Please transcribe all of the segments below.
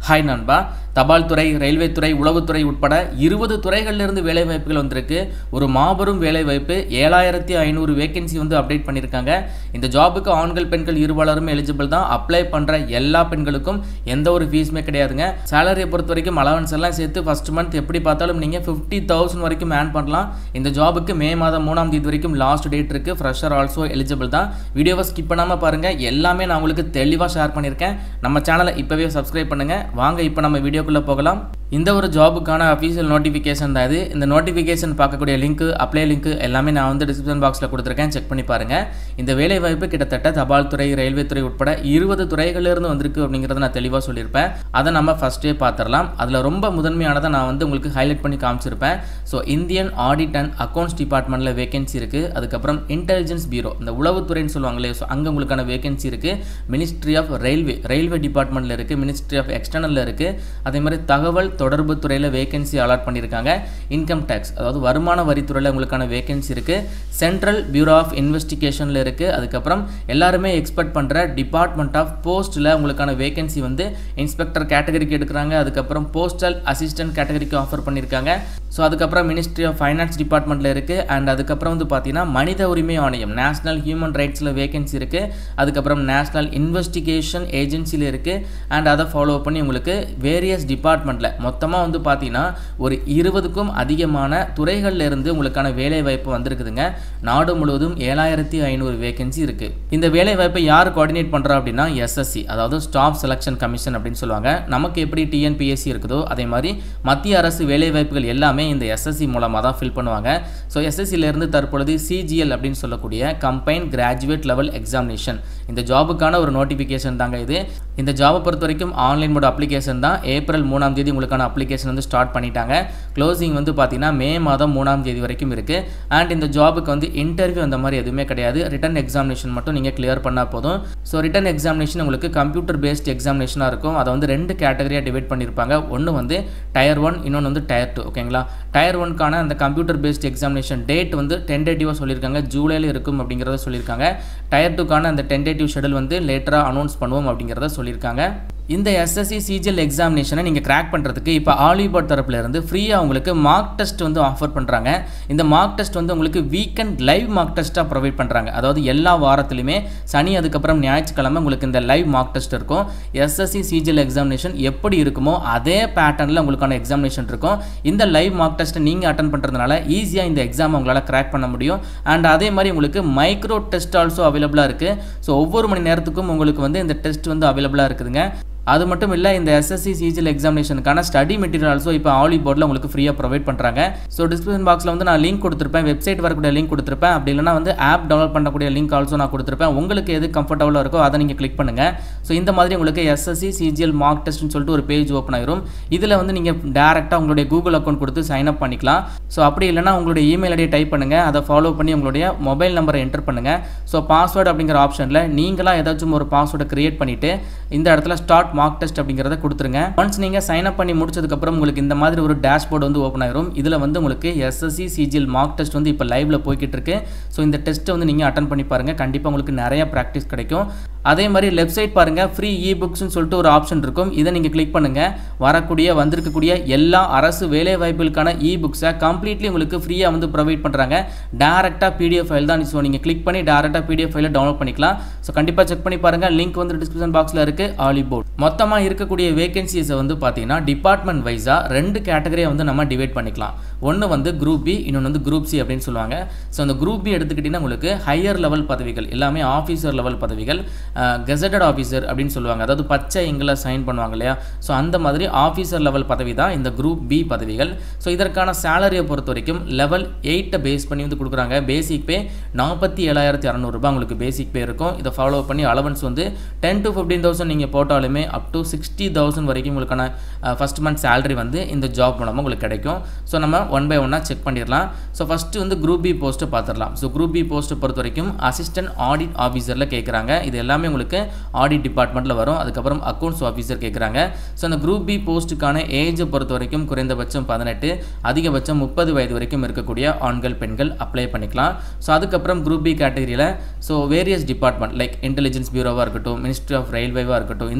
hi நண்பா தபால் துறை ரயில்வே துறை உளவுத்துறை உட்பட இருபது துறைகளிலிருந்து வேலைவாய்ப்புகள் வந்திருக்கு ஒரு மாபெரும் வேலைவாய்ப்பு ஏழாயிரத்தி ஐநூறு வேகன்சி வந்து அப்டேட் பண்ணியிருக்காங்க இந்த ஜாபுக்கு ஆண்கள் பெண்கள் இருபாலரும் எலிஜிபிள் தான் அப்ளை பண்ணுற எல்லா பெண்களுக்கும் எந்த ஒரு ஃபீஸுமே கிடையாதுங்க சேலரியை பொறுத்த வரைக்கும் அலவன்ஸ் எல்லாம் சேர்த்து ஃபர்ஸ்ட் மந்த் எப்படி பார்த்தாலும் நீங்கள் ஃபிஃப்டி தௌசண்ட் வரைக்கும் ஏர்ன் பண்ணலாம் இந்த ஜாபுக்கு மே மாதம் மூணாம் தேதி வரைக்கும் லாஸ்ட் டேட் இருக்குது ஃப்ரெஷர் ஆல்சோ எலிஜிபிள் தான் வீடியோவை ஸ்கிப் பண்ணாமல் பாருங்கள் எல்லாமே நான் உங்களுக்கு தெளிவாக ஷேர் பண்ணியிருக்கேன் நம்ம சேனலை இப்போவே சப்ஸ்கிரைப் பண்ணுங்கள் வாங்க இப்போ நம்ம வீடியோக்குள்ளே போகலாம் இந்த ஒரு ஜாபுக்கான அஃபீஷியல் நோட்டிஃபிகேஷன் தான் இது இந்த நோட்டிஃபிகேஷன் பார்க்கக்கூடிய லிங்க் அப்ளை லிங்க் எல்லாமே நான் வந்து டிஸ்கிரிப்ஷன் பாக்ஸில் கொடுத்துருக்கேன் செக் பண்ணி பாருங்கள் இந்த வேலை வாய்ப்பு கிட்டத்தட்ட தபால் துறை ரயில்வே துறை உட்பட இருபது துறைகளிலிருந்து வந்திருக்கு அப்படிங்கிறத நான் தெளிவாக சொல்லியிருப்பேன் அதை நம்ம ஃபஸ்ட்டே பார்த்துடலாம் அதில் ரொம்ப முதன்மையானதை நான் வந்து உங்களுக்கு ஹைலைட் பண்ணி காமிச்சிருப்பேன் so Indian audit and accounts டிபார்ட்மெண்ட்டில் வேகன்சி இருக்குது அதுக்கப்புறம் இன்டெலிஜென்ஸ் பியூரோ இந்த உளவுத்துறைன்னு சொல்லுவாங்களே ஸோ அங்கே உங்களுக்கான வேகன்சி இருக்குது மினிஸ்ட்ரி ஆஃப் ரயில்வே ரயில்வே டிபார்ட்மெண்ட்டில் இருக்குது மினிஸ்ட்ரி ஆஃப் எக்ஸ்டர்னலில் இருக்குது அதே மாதிரி தகவல் தொடர்பு துறையில் வேகன்சி அலாட் பண்ணியிருக்காங்க இன்கம் டேக்ஸ் அதாவது வருமான வரித்துறையில் உங்களுக்கான வேகன்சி இருக்குது சென்ட்ரல் பியூரோ ஆஃப் இன்வெஸ்டிகேஷனில் இருக்குது அதுக்கப்புறம் எல்லாருமே எக்ஸ்பெக்ட் பண்ணுற டிபார்ட்மெண்ட் ஆஃப் போஸ்ட்டில் உங்களுக்கான வேகன்சி வந்து இன்ஸ்பெக்டர் கேட்டகரிக்கு எடுக்கிறாங்க அதுக்கப்புறம் போஸ்டல் அசிஸ்டன்ட் கேட்டகரிக்கு ஆஃபர் பண்ணியிருக்காங்க ஸோ அதுக்கப்புறம் மினிஸ்ட்ரி ஆஃப் ஃபைனான்ஸ் டிபார்ட்மெண்ட்டில் இருக்குது அண்ட் அதுக்கப்புறம் வந்து பார்த்தீங்கன்னா மனித உரிமை ஆணையம் நேஷனல் ஹியூமன் ரைட்ஸில் வேகன்சி இருக்குது அதுக்கப்புறம் நேஷனல் இன்வெஸ்டிகேஷன் ஏஜென்சியில் இருக்குது அண்ட் அதை ஃபாலோ பண்ணி உங்களுக்கு வேரியஸ் டிபார்ட்மெண்ட்டில் மொத்தமாக வந்து பார்த்தீங்கன்னா ஒரு இருபதுக்கும் அதிகமான துறைகளில் இருந்து உங்களுக்கான வேலை வாய்ப்பு வந்திருக்குதுங்க நாடு முழுவதும் ஏழாயிரத்தி ஐநூறு வேகன்சி இருக்குது இந்த வேலை வாய்ப்பை யார் கோஆர்டினேட் பண்ணுறா அப்படின்னா எஸ்எஸ்சி அதாவது ஸ்டாஃப் செலெக்ஷன் கமிஷன் அப்படின்னு சொல்லுவாங்க நமக்கு எப்படி டிஎன்பிஎஸ்சி இருக்குதோ அதே மாதிரி மத்திய அரசு வேலை வாய்ப்புகள் எல்லாமே இந்த எஸ்எஸ்சி மூலமாக தான் ஃபில் பண்ணுவாங்க ஸோ எஸ்எஸ்சியிலேருந்து தற்பொழுது சிஜிஎல் அப்படின்னு சொல்லக்கூடிய கம்பைன் கிராஜுவேட் லெவல் எக்ஸாமினேஷன் இந்த ஜாபுக்கான ஒரு நோட்டிஃபிகேஷன் தாங்க இது இந்த ஜாபை பொறுத்த வரைக்கும் ஆன்லைன் மோட் அப்ளிகேஷன் தான் ஏப்ரல் மூணாம் தேதி உங்களுக்கான அப்ளிகேஷன் வந்து ஸ்டார்ட் பண்ணிட்டாங்க க்ளோசிங் வந்து பார்த்தீங்கன்னா மே மாதம் மூணாம் தேதி வரைக்கும் இருக்குது அண்ட் இந்த ஜாபுக்கு வந்து இன்டர்வியூ அந்த மாதிரி எதுவுமே கிடையாது ரிட்டன் எக்ஸாமினேஷன் மட்டும் நீங்கள் கிளியர் பண்ணால் போதும் ஸோ ரிட்டன் எக்ஸாமினேஷன் உங்களுக்கு கம்ப்யூட்டர் பேஸ்ட் எக்ஸாமினேஷனாக இருக்கும் அதை வந்து ரெண்டு கேட்டகரியாக டிவைட் பண்ணியிருப்பாங்க ஒன்று வந்து டயர் ஒன் இன்னொன்று வந்து டயர் டூ ஓகேங்களா டயர் ஒன்க்கான அந்த கம்ப்யூட்டர் பேஸ்ட் எக்ஸாமினேஷன் டேட் வந்து டென்டேட்டிவாக சொல்லியிருக்காங்க ஜூலையில் இருக்கும் அப்படிங்கிறத சொல்லியிருக்காங்க டயர் டூக்கான அந்த டென்டேட்டிவ் ஷெடியூல் வந்து லேட்டராக அனௌன்ஸ் பண்ணுவோம் அப்படிங்கிறத சொல்லியிருக்காங்க இந்த எஸ்எஸ்சி சிஜிஎல் எக்ஸாமினேஷனை நீங்கள் கிராக் பண்ணுறதுக்கு இப்போ ஆலிபாட் தரப்புல இருந்து ஃப்ரீயாக உங்களுக்கு மார்க் டெஸ்ட் வந்து ஆஃபர் பண்ணுறாங்க இந்த மார்க் டெஸ்ட் வந்து உங்களுக்கு வீக்கெண்ட் லைவ் மார்க் டெஸ்ட்டாக ப்ரொவைட் பண்ணுறாங்க அதாவது எல்லா வாரத்துலையுமே சனி அதுக்கப்புறம் ஞாயிற்றுக்கிழமை உங்களுக்கு இந்த லைவ் மார்க் டெஸ்ட் இருக்கும் எஸ்எஸ்சி சிஜிஎல் எக்ஸாமினேஷன் எப்படி இருக்குமோ அதே பேட்டர்னில் உங்களுக்கான எக்ஸாமினேஷன் இருக்கும் இந்த லைவ் மார்க் டெஸ்ட்டை நீங்கள் அட்டன் பண்ணுறதுனால ஈஸியாக இந்த எக்ஸாம் உங்களால் கிராக் பண்ண முடியும் அண்ட் அதே மாதிரி உங்களுக்கு மைக்ரோ டெஸ்ட் ஆல்சோ அவைலபிளாக இருக்குது ஸோ ஒவ்வொரு மணி நேரத்துக்கும் உங்களுக்கு வந்து இந்த டெஸ்ட் வந்து அவைலபிளாக இருக்குதுங்க அது மட்டும் இல்லை இந்த எஸ்எஸ்சி சிஜிஎல் எக்ஸாமினேஷனுக்கான ஸ்டடி மெட்டீரியல் ஆல்சோ இப்போ ஆலி போர்டில் உங்களுக்கு ஃப்ரீயாக ப்ரொவைட் பண்ணுறாங்க ஸோ டிஸ்கிரிப்ஷன் பாக்ஸில் வந்து நான் லிங்க் கொடுத்துருப்பேன் வெப்சைட் வரக்கூடிய லிங்க் கொடுத்துருப்பேன் அப்படி இல்லைனா வந்து ஆப் டவுன்லோட் பண்ணக்கூடிய லிங்க் ஆல்சோ நான் கொடுத்துருப்பேன் உங்களுக்கு எது கம்ஃபர்டபுளாக இருக்கோ அதை நீங்கள் கிளிக் பண்ணுங்கள் ஸோ இந்த மாதிரி உங்களுக்கு எஸ்எஸ்சி சிஜிஎல் மார்க் டெஸ்ட்னு சொல்லிட்டு ஒரு பேஜ் ஓப்பன் ஆயிரும் இதில் வந்து நீங்கள் டேரெக்டாக உங்களுடைய கூகுள் அக்கௌண்ட் கொடுத்து சைன் அப் பண்ணிக்கலாம் ஸோ அப்படி இல்லைனா உங்களுடைய இமெயில் ஐடியை டைப் பண்ணுங்கள் அதை ஃபாலோ பண்ணி உங்களுடைய மொபைல் நம்பரை என்டர் பண்ணுங்கள் ஸோ பாஸ்வேர்டு அப்படிங்கிற ஆப்ஷனில் நீங்களாக ஏதாச்சும் ஒரு பாஸ்வேர்டை கிரியேட் பண்ணிவிட்டு இந்த இடத்துல ஸ்டார்ட் மார்க் டெஸ்ட் அப்படிங்கிறத கொடுத்துருங்க ஒன்ஸ் நீங்கள் சைன் அப் பண்ணி முடிச்சதுக்கப்புறம் உங்களுக்கு இந்த மாதிரி ஒரு டேஷ்போர்டு வந்து ஓப்பன் ஆயிரும் இதில் வந்து உங்களுக்கு எஸ்எஸ்சி சிஜிஎல் மார்க் டெஸ்ட் வந்து இப்போ லைவ்ல போய்கிட்டு இருக்கு ஸோ இந்த டெஸ்ட்டை வந்து நீங்கள் அட்டன் பண்ணி பாருங்கள் கண்டிப்பாக உங்களுக்கு நிறைய ப்ராக்டிஸ் கிடைக்கும் அதே மாதிரி லெஃப்ட் சைட் பாருங்கள் ஃப்ரீ இ புக்ஸ்னு சொல்லிட்டு ஒரு ஆப்ஷன் இருக்கும் இதை நீங்கள் கிளிக் பண்ணுங்கள் வரக்கூடிய வந்திருக்கக்கூடிய எல்லா அரசு வேலை வாய்ப்புகளுக்கான இ புக்ஸை கம்ப்ளீட்லி உங்களுக்கு ஃப்ரீயாக வந்து ப்ரொவைட் பண்ணுறாங்க டேரெக்டாக பிடிஎஃப் ஃபைல் தான் ஸோ நீங்கள் கிளிக் பண்ணி டேரெக்டாக பிடிஎஃப் ஃபைலை டவுன்லோட் பண்ணிக்கலாம் ஸோ கண்டிப்பாக செக் பண்ணி பாருங்கள் லிங்க் வந்து டிஸ்கிரிப்ஷன் பாக்ஸில் இருக்குது ஆலி போர்ட் மொத்தமாக இருக்கக்கூடிய வேகன்சிஸை வந்து பார்த்தீங்கன்னா டிபார்ட்மெண்ட் வைஸாக ரெண்டு கேட்டகரியை வந்து நம்ம டிவைட் பண்ணிக்கலாம் ஒன்று வந்து குரூப் பி இன்னொன்று வந்து குரூப் சி அப்படின்னு சொல்லுவாங்க ஸோ அந்த குரூப் பி எடுத்துக்கிட்டிங்கன்னா உங்களுக்கு ஹையர் லெவல் பதவிகள் எல்லாமே ஆஃபீஸர் லெவல் பதவிகள் கெசட்டட் ஆஃபீஸர் அப்படின்னு சொல்லுவாங்க அதாவது பச்சை எங்களை சைன் பண்ணுவாங்க இல்லையா ஸோ அந்த மாதிரி ஆஃபீஸர் லெவல் பதவி தான் இந்த குரூப் பி பதவிகள் ஸோ இதற்கான சேலரியை பொறுத்த வரைக்கும் லெவல் எயிட்டை பேஸ் பண்ணி வந்து கொடுக்குறாங்க பேசிக் பே நாற்பத்தி ஏழாயிரத்தி அறநூறுபா உங்களுக்கு பேசிக் பே இருக்கும் இதை ஃபாலோ பண்ணி அலவன்ஸ் வந்து டென் டு ஃபிஃப்டீன் தௌசண்ட் நீங்கள் போட்டாலுமே அப் டு சிக்ஸ்டி தௌசண்ட் வரைக்கும் உங்களுக்கான ஃபஸ்ட் மந்த் சேலரி வந்து இந்த ஜாப் மூலமாக உங்களுக்கு கிடைக்கும் ஸோ நம்ம ஒன் பை ஒன்னாக செக் பண்ணிடலாம் ஸோ ஃபஸ்ட்டு வந்து குரூப் பி போஸ்ட்டு பார்த்துடலாம் ஸோ குரூப் பி போஸ்ட்டை பொறுத்த வரைக்கும் அசிஸ்டன்ட் ஆடிட் ஆஃபீஸரில் கேட்குறாங்க இது எல்லாமே உங்களுக்கு ஆடிட் டிபார்ட்மெண்ட்டில் வரும் அதுக்கப்புறம் அக்கௌண்ட்ஸ் ஆஃபீஸர் கேட்குறாங்க ஸோ அந்த குரூப் பி போஸ்ட்டுக்கான ஏஜை பொறுத்த வரைக்கும் குறைந்தபட்சம் பதினெட்டு அதிகபட்சம் முப்பது வயது வரைக்கும் இருக்கக்கூடிய ஆண்கள் பெண்கள் அப்ளை பண்ணிக்கலாம் ஸோ அதுக்கப்புறம் குரூப் பி கேட்டகரியில் so various department like intelligence பியூரோவாக இருக்கட்டும் மினிஸ்ட்ரி ஆஃப் ரயில்வேவாக இருக்கட்டும் இந்த மாதிரியான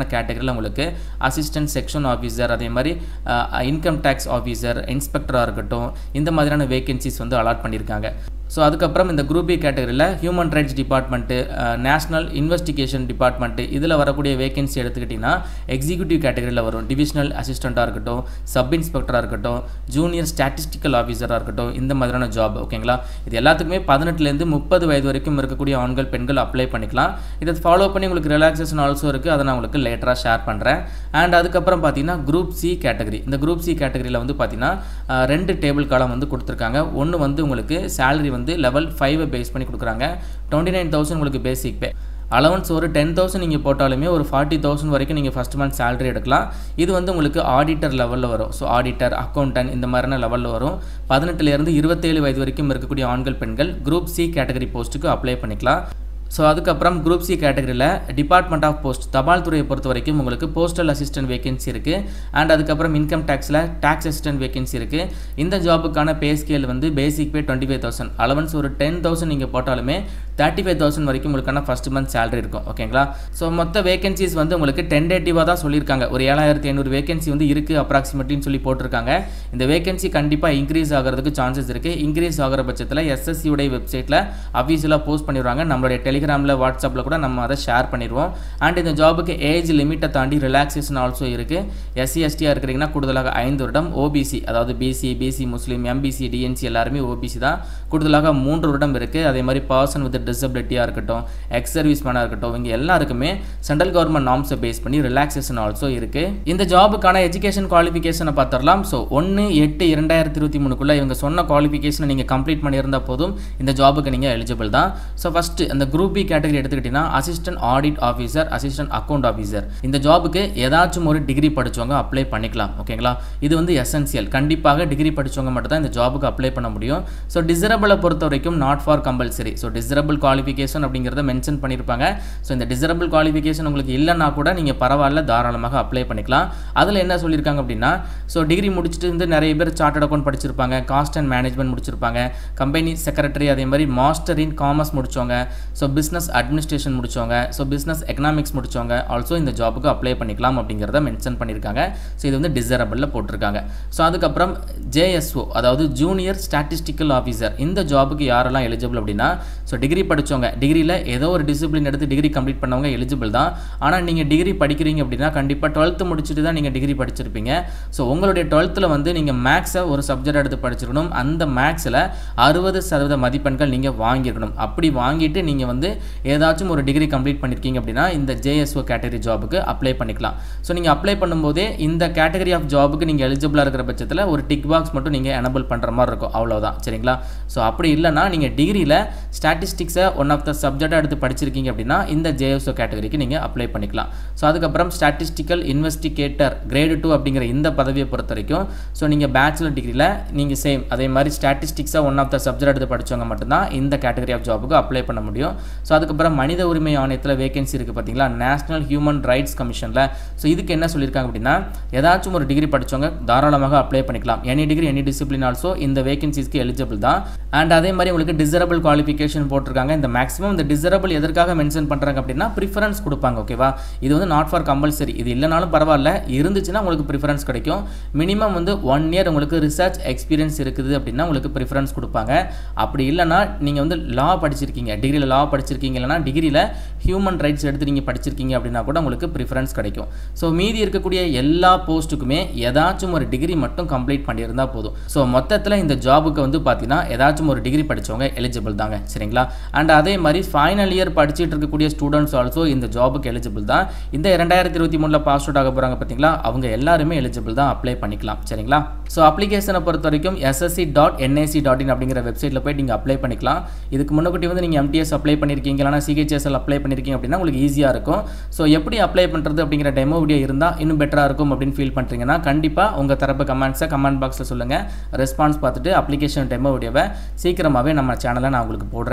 மாதிரியான கேட்டகரியில் உங்களுக்கு அசிஸ்டன்ட் செக்ஷன் ஆஃபீஸர் அதே மாதிரி இன்கம் டேக்ஸ் ஆஃபீஸர் இன்ஸ்பெக்டராக இருக்கட்டும் இந்த மாதிரியான வேகன்சிஸ் வந்து அலாட் பண்ணியிருக்காங்க ஸோ அதுக்கப்புறம் இந்த குரூப் பி கேட்டகரியில் human rights department national investigation department இதில் வரக்கூடிய வேகன்சி எடுத்துக்கிட்டிங்கன்னா எக்ஸிக்யூட்டிவ் கேட்டகரியில் வரும் டிவிஷனல் அசிஸ்டண்ட்டாக இருக்கட்டும் சப் இன்ஸ்பெக்டராக இருக்கட்டும் ஜூனியர் ஸ்டாட்டிஸ்டிக்கல் ஆஃபீஸராக இருக்கட்டும் இந்த மாதிரியான ஜாப் ஓகேங்களா இது எல்லாத்துக்குமே பதினெட்டுலேருந்து முப்பது வயது வரைக்கும் இருக்கக்கூடிய ஆண்கள் பெண்கள் அப்ளை பண்ணிக்கலாம் இதை ஃபாலோ பண்ணி உங்களுக்கு ரிலாக்ஸேஷன் ஆல்சோ இருக்குது அதை நான் உங்களுக்கு லேட்டராக ஷேர் பண்ணுறேன் அண்ட் அதுக்கப்புறம் பார்த்தீங்கன்னா குரூப் சி கேட்டகரி இந்த குரூப் சி கேட்டகரியில் வந்து பார்த்தீங்கன்னா ரெண்டு டேபிள் காலம் வந்து கொடுத்துருக்காங்க ஒன்று வந்து உங்களுக்கு சேலரி வந்து லெவல் ஃபைவை பேஸ் பண்ணி கொடுக்குறாங்க டுவெண்ட்டி நைன் தௌசண்ட் உங்களுக்கு பேசிக் பே அலவன்ஸ் ஒரு டென் தௌசண்ட் நீங்கள் போட்டாலுமே ஒரு ஃபார்ட்டி தௌசண்ட் வரைக்கும் நீங்கள் ஃபஸ்ட் மந்த் சேலரி எடுக்கலாம் இது வந்து உங்களுக்கு ஆடிட்டர் லெவலில் வரும் ஸோ ஆடிட்டர் அக்கௌண்டன்ட் இந்த மாதிரியான லெவலில் வரும் பதினெட்டுலேருந்து இருபத்தேழு வயது வரைக்கும் இருக்கக்கூடிய ஆண்கள் பெண்கள் குரூப் சி கேட்டகரி போஸ்ட்டுக்கு அப்ளை பண்ணிக்கலாம் ஸோ அதுக்கப்புறம் குரூப் சி கேட்டகரியில் டிபார்ட்மெண்ட் ஆஃப் போஸ்ட் தபால் துறையை பொறுத்த வரைக்கும் உங்களுக்கு போஸ்டல் அசிஸ்டன்ட் வேகன்சி இருக்குது அண்ட் அதுக்கப்புறம் இன்கம் டேக்ஸில் டேக்ஸ் அசிஸ்டன்ட் வேகன்சி இருக்குது இந்த ஜாபுக்கான பே ஸ்கேல் வந்து basic pay twenty five thousand allowance ஒரு டென் தௌசண்ட் நீங்கள் போட்டாலுமே தேர்ட்டி ஃபைவ் தௌசண்ட் வரைக்கும் உங்களுக்கான ஃபஸ்ட் மந்த் சேலரி இருக்கும் ஓகேங்களா ஸோ மொத்த வேகன்சிஸ் வந்து உங்களுக்கு டென்டேட்டிவாக தான் சொல்லியிருக்காங்க ஒரு ஏழாயிரத்தி ஐநூறு வேகன்சி வந்து இருக்குது அப்ராக்சிமேட்லின்னு சொல்லி போட்டிருக்காங்க இந்த வேகன்சி கண்டிப்பாக இன்க்ரீஸ் ஆகிறதுக்கு சான்சஸ் இருக்குது இன்க்ரீஸ் ஆகிற பட்சத்தில் எஸ்எஸ்சி உடைய வெப்சைட்டில் அஃபீஷியலாக போஸ்ட் பண்ணிடுவாங்க நம்மளுடைய டெலிகிராமில் வாட்ஸ்அப்பில் கூட நம்ம அதை ஷேர் பண்ணிடுவோம் அண்ட் இந்த ஜாபுக்கு ஏஜ் லிமிட்டை தாண்டி ரிலாக்ஸேஷன் ஆல்சோ இருக்குது எஸ்சி எஸ்டியாக இருக்கிறீங்கன்னா கூடுதலாக ஐந்து வருடம் ஓபிசி அதாவது BC BC Muslim MBC DNC எல்லாருமே ஓபிசி தான் கூடுதலாக மூன்று வருடம் இருக்குது அதே மாதிரி பர்சன் வித் டிசபிலிட்டியாக இருக்கட்டும் எக்ஸ் சர்வீஸ் மேனாக இருக்கட்டும் இவங்க எல்லாருக்குமே சென்ட்ரல் கவர்மெண்ட் நாம்ஸை பேஸ் பண்ணி ரிலாக்ஸேஷன் ஆல்சோ இருக்குது இந்த ஜாபுக்கான எஜுகேஷன் குவாலிஃபிகேஷனை பார்த்துடலாம் ஸோ ஒன்று எட்டு இரண்டாயிரத்தி இருபத்தி மூணுக்குள்ளே இவங்க சொன்ன குவாலிஃபிகேஷனை நீங்கள் கம்ப்ளீட் பண்ணியிருந்தால் போதும் இந்த ஜாபுக்கு நீங்கள் எலிஜிபிள் தான் ஸோ ஃபஸ்ட்டு அந்த குரூப் பி கேட்டகரி எடுத்துக்கிட்டிங்கன்னா assistant audit officer assistant account officer இந்த ஜாபுக்கு ஏதாச்சும் ஒரு டிகிரி படித்தவங்க அப்ளை பண்ணிக்கலாம் ஓகேங்களா இது வந்து எசென்சியல் கண்டிப்பாக டிகிரி படித்தவங்க மட்டும் தான் இந்த ஜாபுக்கு அப்ளை பண்ண முடியும் ஸோ டிசரபிளை பொறுத்த வரைக்கும் not for compulsory so desirable qualification அப்படிங்கிறத மென்ஷன் பண்ணியிருப்பாங்க ஸோ இந்த டிசரபிள் குவாலிஃபிகேஷன் உங்களுக்கு இல்லைன்னா கூட நீங்கள் பரவாயில்ல தாராளமாக அப்ளை பண்ணிக்கலாம் அதில் என்ன சொல்லியிருக்காங்க அப்படின்னா ஸோ டிகிரி முடிச்சுட்டு வந்து நிறைய பேர் சார்ட்டட் அக்கௌண்ட் படிச்சிருப்பாங்க காஸ்ட் அண்ட் மேனேஜ்மெண்ட் முடிச்சிருப்பாங்க கம்பெனி செக்ரட்டரி அதே மாதிரி மாஸ்டர் இன் காமர்ஸ் முடிச்சவங்க ஸோ பிஸ்னஸ் அட்மினிஸ்ட்ரேஷன் முடிச்சவங்க ஸோ பிஸ்னஸ் எக்கனாமிக்ஸ் முடிச்சவங்க ஆல்சோ இந்த ஜாபுக்கு அப்ளை பண்ணிக்கலாம் அப்படிங்கிறத மென்ஷன் பண்ணியிருக்காங்க ஸோ இது வந்து டிசரபிளில் போட்டிருக்காங்க ஸோ அதுக்கப்புறம் ஜேஎஸ்ஓ அதாவது ஜூனியர் ஸ்டாட்டிஸ்டிக்கல் ஆஃபீஸர் இந்த ஜாபுக்கு யாரெல்லாம் எலிஜிபிள் அப்படின்னா ஸோ டிகிரி படித்தவங்க டிகிரியில் ஏதோ ஒரு டிசிப்ளின் எடுத்து டிகிரி கம்ப்ளீட் பண்ணவங்க எலிஜிபிள் தான் ஆனால் நீங்கள் டிகிரி படிக்கிறீங்க அப்படின்னா கண்டிப்பாக டுவெல்த்து முடிச்சுட்டு தான் நீங்கள் டிகிரி படிச்சிருப்பீங்க ஸோ உங்களுடைய டுவெல்த்தில் வந்து நீங்கள் மேக்ஸை ஒரு சப்ஜெக்ட் எடுத்து படிச்சிருக்கணும் அந்த மேக்ஸில் அறுபது சதவீத மதிப்பெண்கள் நீங்கள் வாங்கியிருக்கணும் அப்படி வாங்கிட்டு நீங்கள் வந்து ஏதாச்சும் ஒரு டிகிரி கம்ப்ளீட் பண்ணியிருக்கீங்க அப்படின்னா இந்த ஜேஎஸ்ஓ கேட்டகரி ஜாபுக்கு அப்ளை பண்ணிக்கலாம் ஸோ நீங்கள் அப்ளை பண்ணும்போதே இந்த கேட்டகரி ஆஃப் ஜாபுக்கு நீங்கள் எலிஜிபிளாக இருக்கிற பட்சத்தில் ஒரு டிக் பாக்ஸ் மட்டும் நீங்கள் எனபிள் பண்ணுற மாதிரி இருக்கும் அவ்வளோதான் சரிங்களா ஸோ அப்படி இல்லைனா நீங்கள் டிகிரியில் ஸ்டாட்டிஸ்டிக்ஸை ஒன் ஆஃப் த சப்ஜெக்டாக எடுத்து படிச்சிருக்கீங்க அப்படின்னா இந்த ஜேஎஸ்ஓ கேட்டகரிக்கு நீங்கள் அப்ளை பண்ணிக்கலாம் ஸோ அதுக்கப்புறம் ஸ்டாட்டிஸ்டிக்கல் இன்வெஸ்டிகேட்டர் கிரேடு டூ அப்படிங்கிற இந்த பதவியை பொறுத்த வரைக்கும் ஸோ நீங்கள் பேச்சுலர் டிகிரியில் நீங்கள் சேம் அதே மாதிரி ஸ்டாட்டிஸ்டிக்ஸாக ஒன் ஆஃப் த சப்ஜெக்ட் எடுத்து படித்தவங்க மட்டும்தான் இந்த கேட்டகரி ஆஃப் ஜாபுக்கு அப்ளை பண்ண முடியும் ஸோ அதுக்கப்புறம் மனித உரிமை ஆணையத்தில் வேகன்சி இருக்குது பார்த்தீங்களா நேஷனல் ஹியூமன் ரைட்ஸ் கமிஷனில் ஸோ இதுக்கு என்ன சொல்லியிருக்காங்க அப்படின்னா ஏதாச்சும் ஒரு டிகிரி படித்தவங்க தாராளமாக அப்ளை பண்ணிக்கலாம் any degree any discipline also இந்த வேகன்சிஸ்க்கு எலிஜிபிள் தான் அண்ட் அதே மாதிரி உங்களுக்கு டிசரபிள் குவாலிஃபிகேஷன் போட்டிருக்காங்க இந்த மேக்ஸிமம் இந்த டிசரபிள் எதற்காக மென்ஷன் பண்ணுறாங்க அப்படின்னா ப்ரிஃபரன்ஸ் கொடுப்பாங்க ஓகேவா இது வந்து நாட் ஃபார் கம்பல்சரி இது இல்லைனாலும் பரவாயில்ல இருந்துச்சுன்னா உங்களுக்கு ப்ரிஃபரன்ஸ் கிடைக்கும் மினிமம் வந்து ஒன் இயர் உங்களுக்கு ரிசர்ச் எக்ஸ்பீரியன்ஸ் இருக்குது அப்படின்னா உங்களுக்கு ப்ரிஃபரன்ஸ் கொடுப்பாங்க அப்படி இல்லைனா நீங்கள் வந்து லா படிச்சிருக்கீங்க டிகிரியில் லா படிச்சிருக்கீங்க இல்லைனா டிகிரியில் ஹியூமன் ரைட்ஸ் எடுத்து நீங்கள் படிச்சிருக்கீங்க அப்படின்னா கூட உங்களுக்கு ப்ரிஃபரன்ஸ் கிடைக்கும் ஸோ மீதி இருக்கக்கூடிய எல்லா போஸ்ட்டுக்குமே ஏதாச்சும் ஒரு டிகிரி மட்டும் கம்ப்ளீட் பண்ணியிருந்தால் போதும் ஸோ மொத்தத்தில் இந்த ஜாபுக்கு வந்து பார்த்தீங்கன்னா ஏதாச்சும் ஒரு டிகிரி படித்தவங்க எலிஜிபிள் தாங்க சரிங்களா அண்ட் அதே மாதிரி ஃபைனல் இயர் படிச்சுட்டு இருக்கக்கூடிய ஸ்டூடெண்ட்ஸ் ஆல்சோ இந்த ஜாபுக்கு எலிஜிபிள் தான் இந்த இரண்டாயிரத்தி இருபத்தி மூணில் பாஸ் அவுட் ஆக போகிறாங்க பார்த்தீங்களா அவங்க எல்லாருமே எலிஜிபிள் தான் அப்ளை பண்ணிக்கலாம் சரிங்களா ஸோ அப்ளிகேஷனை பொறுத்த வரைக்கும் SSC dot NIC dot in அப்படிங்கிற வெப்சைட்டில் போய் நீங்கள் அப்ளை பண்ணிக்கலாம் இதுக்கு முன்னாடி வந்து நீங்கள் எம்டிஎஸ் அப்ளை பண்ணியிருக்கீங்க இல்லைனா சிஹெச்எஸ்எல் அப்ளை பண்ணியிருக்கீங்க அப்படின்னா உங்களுக்கு ஈஸியாக இருக்கும் ஸோ எப்படி அப்ளை பண்ணுறது அப்படிங்கிற டெமோ வீடியோ இருந்தால் இன்னும் பெட்டராக இருக்கும் அப்படின்னு ஃபீல் பண்ணுறீங்கன்னா கண்டிப்பாக உங்கள் தரப்பு கமெண்ட்ஸை கமெண்ட் பாக்ஸில் சொல்லுங்கள் ரெஸ்பான்ஸ் பார்த்துட்டு அப்ளிகேஷன் டெமோ வீடியோவை சீக்கிரமாகவே நம்ம சேனலில் நான் உங்களுக்கு போடுறேன்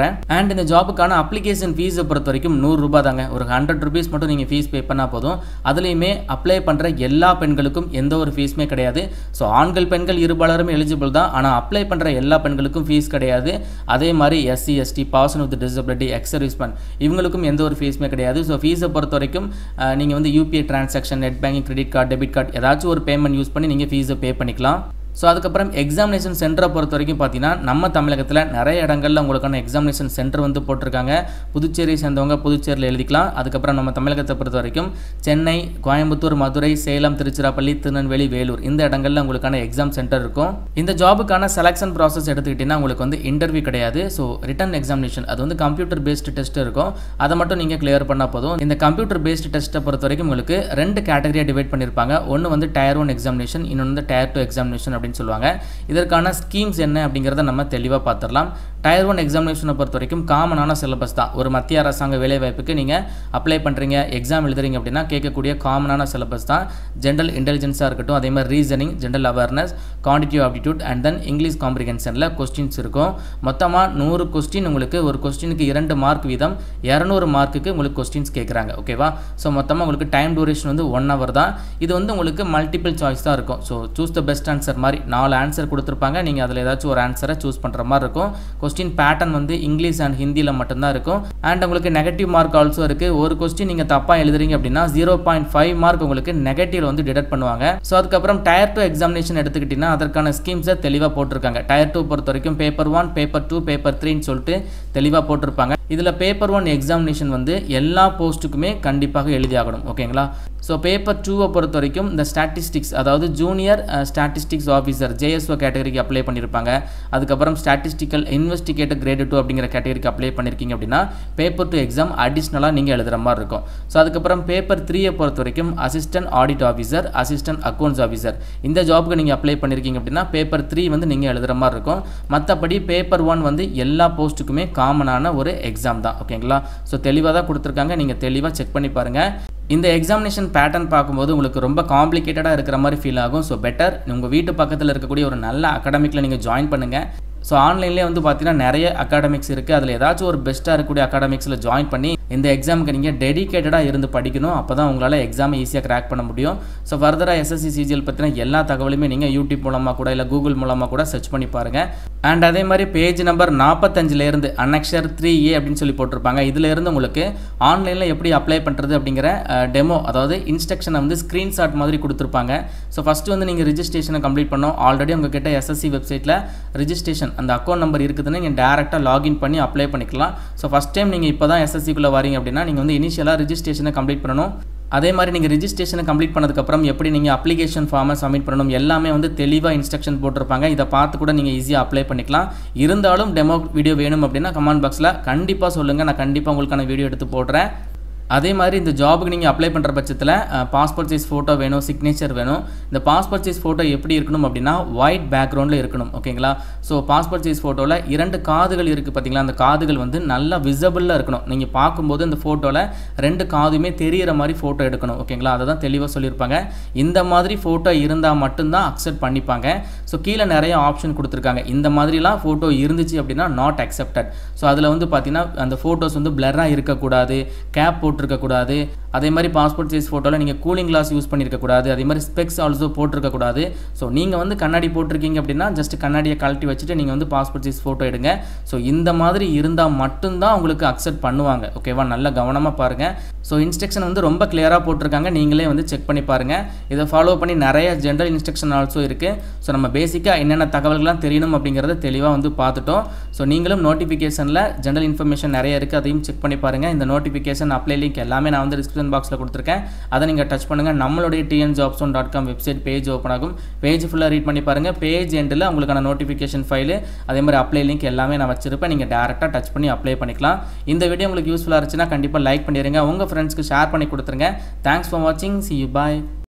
அண்ட் இந்த ஜாபுக்கான அப்ளிகேஷன் ஃபீஸை பொறுத்த வரைக்கும் நூறுரூபா தாங்க ஒரு ஹண்ட்ரட் ருபீஸ் மட்டும் நீங்கள் ஃபீஸ் பே பண்ணால் போதும் அதுலேயுமே அப்ளை பண்ணுற எல்லா பெண்களுக்கும் எந்த ஒரு ஃபீஸுமே கிடையாது ஸோ ஆண்கள் பெண்கள் இருபாலரும் எலிஜிபிள் தான் ஆனால் அப்ளை பண்ணுற எல்லா பெண்களுக்கும் ஃபீஸ் கிடையாது அதே மாதிரி SC ST person with disability ex serviceman இவங்களுக்கும் எந்த ஒரு ஃபீஸுமே கிடையாது ஸோ ஃபீஸை பொறுத்த வரைக்கும் நீங்கள் வந்து UPI transaction net banking credit card debit card ஏதாச்சும் ஒரு பேமெண்ட் யூஸ் பண்ணி நீங்கள் ஃபீஸை பே பண்ணிக்கலாம் ஸோ அதுக்கப்புறம் எக்ஸாமினேஷன் சென்டரை பொறுத்த வரைக்கும் பார்த்தீங்கன்னா நம்ம தமிழகத்தில் நிறைய இடங்களில் உங்களுக்கான எக்ஸாமினேஷன் சென்டர் வந்து போட்டிருக்காங்க புதுச்சேரி சேர்ந்தவங்க புதுச்சேரியில் எழுதிக்கலாம் அதுக்கப்புறம் நம்ம தமிழகத்தை பொறுத்த வரைக்கும் சென்னை கோயம்புத்தூர் மதுரை சேலம் திருச்சிராப்பள்ளி திருநெல்வேலி வேலூர் இந்த இடங்களில் உங்களுக்கான எக்ஸாம் சென்டர் இருக்கும் இந்த ஜாபுக்கான செலெக்ஷன் ப்ராசஸ் எடுத்துக்கிட்டிங்கன்னா உங்களுக்கு வந்து இன்டர்வியூ கிடையாது ஸோ ரிட்டன் எக்ஸாமினேஷன் அது வந்து கம்ப்யூட்டர் பேஸ்டு டெஸ்ட் இருக்கும் அதை மட்டும் நீங்கள் கிளியர் பண்ணால் போதும் இந்த கம்ப்யூட்டர் பேஸ்டு டெஸ்ட்டை பொறுத்த வரைக்கும் உங்களுக்கு ரெண்டு கேட்டகரியாக டிவைட் பண்ணியிருப்பாங்க ஒன்று வந்து டயர் ஒன் எக்ஸாமினேஷன் இன்னொன்று வந்து டயர் டூ எக்ஸாமினேஷன் அப்படின்னு சொல்லுவாங்க இதற்கான ஸ்கீம்ஸ் என்ன அப்படிங்கிறத நம்ம தெளிவாக பார்த்துடலாம் டயர் ஒன் எக்ஸாமினேஷனை பொறுத்த வரைக்கும் காமனான சிலபஸ் தான் ஒரு மத்திய அரசாங்க வேலைவாய்ப்புக்கு நீங்கள் அப்ளை பண்ணுறீங்க எக்ஸாம் எழுதுறீங்க அப்படின்னா கேட்கக்கூடிய காமனான சிலபஸ் தான் ஜென்ரல் இன்டெலிஜென்ஸாக இருக்கட்டும் அதே மாதிரி reasoning general awareness quantitative aptitude and then English காம்ப்ரிகென்ஷனில் கொஸ்டின்ஸ் இருக்கும் மொத்தமாக நூறு கொஸ்டின் உங்களுக்கு ஒரு கொஸ்டினுக்கு இரண்டு மார்க் வீதம் இரநூறு மார்க்குக்கு உங்களுக்கு கொஸ்டின்ஸ் கேட்குறாங்க ஓகேவா ஸோ மொத்தமாக உங்களுக்கு டைம் டூரேஷன் வந்து ஒன் ஹவர் தான் இது வந்து உங்களுக்கு மல்டிபிள் சாய்ஸ் தான் இருக்கும் so choose the best answer மாதிரி நாலு ஆன்சர் கொடுத்துருப்பாங்க நீங்கள் அதில் ஏதாச்சும் ஒரு ஆன்சரை சூஸ் பண்ணுற மாதிரி இருக்கும் கொஸ்டின் பேட்டர்ன் வந்து இங்கிலீஷ் அண்ட் ஹிந்தியில் மட்டும்தான் இருக்கும் அண்ட் உங்களுக்கு நெகட்டிவ் மார்க் ஆல்சோ இருக்குது ஒரு கொஸ்டின் நீங்கள் தப்பாக எழுதுறீங்க அப்படின்னா ஜீரோ பாயிண்ட் ஃபைவ் மார்க் உங்களுக்கு நெகட்டிவ் வந்து டிடெக்ட் பண்ணுவாங்க ஸோ அதுக்கப்புறம் டயர் டூ எக்ஸாமினேஷன் எடுத்துக்கிட்டிங்கன்னா அதற்கான ஸ்கீம்ஸை தெளிவாக போட்டிருக்காங்க டயர் டூ பொறுத்த வரைக்கும் paper one paper two paper த்ரீன்னு சொல்லிட்டு தெளிவாக போட்டிருப்பாங்க இதில் பேப்பர் ஒன் எக்ஸாமினேஷன் வந்து எல்லா போஸ்ட்டுக்குமே கண்டிப்பாக எழுதி ஆகணும் ஓகேங்களா ஸோ பேப்பர் டூவை பொறுத்த வரைக்கும் இந்த ஸ்டாட்டிஸ்டிக்ஸ் அதாவது ஜூனியர் ஸ்டாட்டிஸ்டிக்ஸ் ஆஃபீஸர் ஜேஎஸ்ஓ கேட்டகரிக்கு அப்ளை பண்ணியிருப்பாங்க அதுக்கப்புறம் ஸ்டாட்டிஸ்டிக்கல் இன்வெஸ்டிகேட்டர் கிரேடு டூ அப்படிங்கிற கேட்டகரிக்கு அப்ளை பண்ணியிருக்கீங்க அப்படின்னா பேப்பர் டூ எக்ஸாம் அடிஷ்னலாக நீங்கள் எழுதுகிற மாதிரி இருக்கும் ஸோ அதுக்கப்புறம் பேப்பர் த்ரீயை பொறுத்த வரைக்கும் assistant audit officer assistant accounts officer இந்த ஜாப்க்கு நீங்கள் அப்ளை பண்ணியிருக்கீங்க அப்படின்னா பேப்பர் த்ரீ வந்து நீங்கள் எழுதுகிற மாதிரி இருக்கும் மற்றபடி பேப்பர் ஒன் வந்து எல்லா போஸ்ட்டுக்குமே காமனான ஒரு எக்ஸாம் தான் ஓகேங்களா ஸோ தெளிவாக தான் கொடுத்துருக்காங்க நீங்கள் தெளிவாக செக் பண்ணி பாருங்கள் இந்த எக்ஸாமினேஷன் பேட்டர்ன் பார்க்கும்போது உங்களுக்கு ரொம்ப காம்ப்ளிகேட்டடாக இருக்கிற மாதிரி ஃபீல் ஆகும் ஸோ பெட்டர் உங்கள் வீட்டு பக்கத்தில் இருக்கக்கூடிய ஒரு நல்ல அகாடமிக்கில் நீங்கள் ஜாயின் பண்ணுங்கள் ஸோ ஆன்லைன்லேயே வந்து பார்த்தீங்கன்னா நிறைய அகாடமிக்ஸ் இருக்குது அதில் ஏதாச்சும் ஒரு பெஸ்ட்டாக இருக்கக்கூடிய அகாடமிக்ஸில் ஜாயின் பண்ணி இந்த எக்ஸாமுக்கு நீங்கள் டெடிக்கேட்டடாக இருந்து படிக்கணும் அப்போ தான் உங்களால் எக்ஸாமை ஈஸியாக கிராக் பண்ண முடியும் ஸோ ஃபர்தராக எஸ்எஸ்சி சிஜிஎல் பற்றின எல்லா தகவலுமே நீங்கள் யூடியூப் மூலமாக கூட இல்லை கூகுள் மூலமாக கூட சர்ச் பண்ணி பாருங்கள் அண்ட் அதே மாதிரி பேஜ் நம்பர் நாற்பத்தஞ்சிலேருந்து அன்னக்ஷர் த்ரீ ஏ அப்படின்னு சொல்லி போட்டிருப்பாங்க இதிலேருந்து உங்களுக்கு ஆன்லைனில் எப்படி அப்ளை பண்ணுறது அப்படிங்கிற டெமோ அதாவது இன்ஸ்ட்ரக்ஷனை வந்து ஸ்க்ரீன்ஷாட் மாதிரி கொடுத்துருப்பாங்க ஸோ ஃபஸ்ட்டு வந்து நீங்கள் ரிஜிஸ்ட்ரேஷனை கம்ப்ளீட் பண்ணோம் ஆல்ரெடி உங்ககிட்ட எஸ்எஸ்சி வெப்சைட்டில் ரிஜிஸ்ட்ரேஷன் அந்த அக்கௌண்ட் நம்பர் இருக்குதுன்னு நீங்கள் டேரெக்டாக லாகின் பண்ணி அப்ளை பண்ணிக்கலாம் ஸோ ஃபஸ்ட் டைம் நீங்கள் இப்போ தான் எஸ்எஸ்சிக்குள்ளே வரீங்க அப்படின்னா நீங்கள் வந்து இனிஷியலாக ரிஜிஸ்ட்ரேஷனை கம்ப்ளீட் பண்ணணும் அதே மாதிரி நீங்கள் ரிஜிஸ்ட்ரேஷனை கம்ப்ளீட் பண்ணதுக்கப்புறம் எப்படி நீங்கள் அப்ளிகேஷன் ஃபார்மை சப்மிட் பண்ணணும் எல்லாமே வந்து தெளிவாக இன்ஸ்ட்ரக்ஷன் போட்டிருப்பாங்க இதை பார்த்து கூட நீங்கள் ஈஸியாக அப்ளை பண்ணிக்கலாம் இருந்தாலும் டெமோ வீடியோ வேணும் அப்படின்னா கமெண்ட் பாக்ஸில் கண்டிப்பாக சொல்லுங்கள் நான் கண்டிப்பாக உங்களுக்கான வீடியோ எடுத்து போடுறேன் அதே மாதிரி இந்த ஜாபுக்கு நீங்கள் அப்ளை பண்ணுற பட்சத்தில் பாஸ்போர்ட் சைஸ் ஃபோட்டோ வேணும் சிக்னேச்சர் வேணும் இந்த பாஸ்போர்ட் சைஸ் ஃபோட்டோ எப்படி இருக்கணும் அப்படின்னா ஒயிட் பேக்ரவுண்டில் இருக்கணும் ஓகேங்களா ஸோ பாஸ்போர்ட் சைஸ் ஃபோட்டோவில் இரண்டு காதுகள் இருக்குது பார்த்தீங்களா அந்த காதுகள் வந்து நல்லா விசபிளாக இருக்கணும் நீங்கள் பார்க்கும்போது இந்த ஃபோட்டோவில் ரெண்டு காதுமே தெரியிற மாதிரி ஃபோட்டோ எடுக்கணும் ஓகேங்களா அதை தான் தெளிவாக சொல்லியிருப்பாங்க இந்த மாதிரி ஃபோட்டோ இருந்தால் மட்டும்தான் அக்செப்ட் பண்ணிப்பாங்க ஸோ கீழே நிறைய ஆப்ஷன் கொடுத்துருக்காங்க இந்த மாதிரிலாம் ஃபோட்டோ இருந்துச்சு அப்படின்னா நாட் அக்செப்டட் ஸோ அதில் வந்து பார்த்தீங்கன்னா அந்த ஃபோட்டோஸ் வந்து பிளராக இருக்கக்கூடாது கேப் போட்டு போட்டிருக்கக்கூடாது அதே மாதிரி பாஸ்போர்ட் சைஸ் ஃபோட்டோவில் நீங்கள் கூலிங் கிளாஸ் யூஸ் பண்ணியிருக்கக்கூடாது அதே மாதிரி ஸ்பெக்ஸ் ஆல்சோ போட்டிருக்கக்கூடாது ஸோ நீங்கள் வந்து கண்ணாடி போட்டிருக்கீங்க அப்படின்னா ஜஸ்ட் கண்ணாடியை கழட்டி வச்சுட்டு நீங்கள் வந்து பாஸ்போர்ட் சைஸ் ஃபோட்டோ எடுங்க ஸோ இந்த மாதிரி இருந்தால் மட்டும்தான் உங்களுக்கு அக்செப்ட் பண்ணுவாங்க ஓகேவா நல்ல கவனமாக பாருங்கள் ஸோ இன்ஸ்ட்ரக்ஷன் வந்து ரொம்ப கிளியராக போட்டிருக்காங்க நீங்களே வந்து செக் பண்ணி பாருங்கள் இதை ஃபாலோ பண்ணி நிறைய ஜென்ரல் இன்ஸ்ட்ரக்ஷன் ஆல்சோ இருக்குது ஸோ நம்ம பேசிக்காக என்னென்ன தகவல்கள்லாம் தெரியணும் அப்படிங்கிறத தெளிவாக வந்து பார்த்துட்டோம் ஸோ நீங்களும் நோட்டிஃபிகேஷனில் ஜென்ரல் இன்ஃபர்மேஷன் நிறைய இருக்குது அதையும் செக் பண்ணி பாருங்கள் இந்த நோட்டிஃபிகேஷன் அப்ளை லிங்க் எல்லாமே நான் வந்து டிஸ்கிரிப்ஷன் பாக்ஸில் கொடுத்துருக்கேன் அதை நீங்கள் டச் பண்ணுங்கள் நம்மளுடைய TN jobs one dot com website page open ஆகும் பேஜ் ஃபுல்லாக ரீட் பண்ணி பாருங்கள் பேஜ் எண்டில் உங்களுக்கான நோட்டிஃபிகேஷன் ஃபைலு அதே மாதிரி அப்ளை லிங்க் எல்லாமே நான் வச்சிருப்பேன் நீங்கள் டேரெக்டாக டச் பண்ணி அப்ளை பண்ணிக்கலாம் இந்த வீடியோ உங்களுக்கு யூஸ்ஃபுல்லாக இருந்துச்சுன்னா கண்டிப்பாக லைக் பண்ணிடுங்க உங்கள் ஃப்ரெண்ட்ஸ்க்கு ஷேர் பண்ணி கொடுத்துருங்க தேங்க்ஸ் ஃபார் வாட்சிங் சி யூ பாய்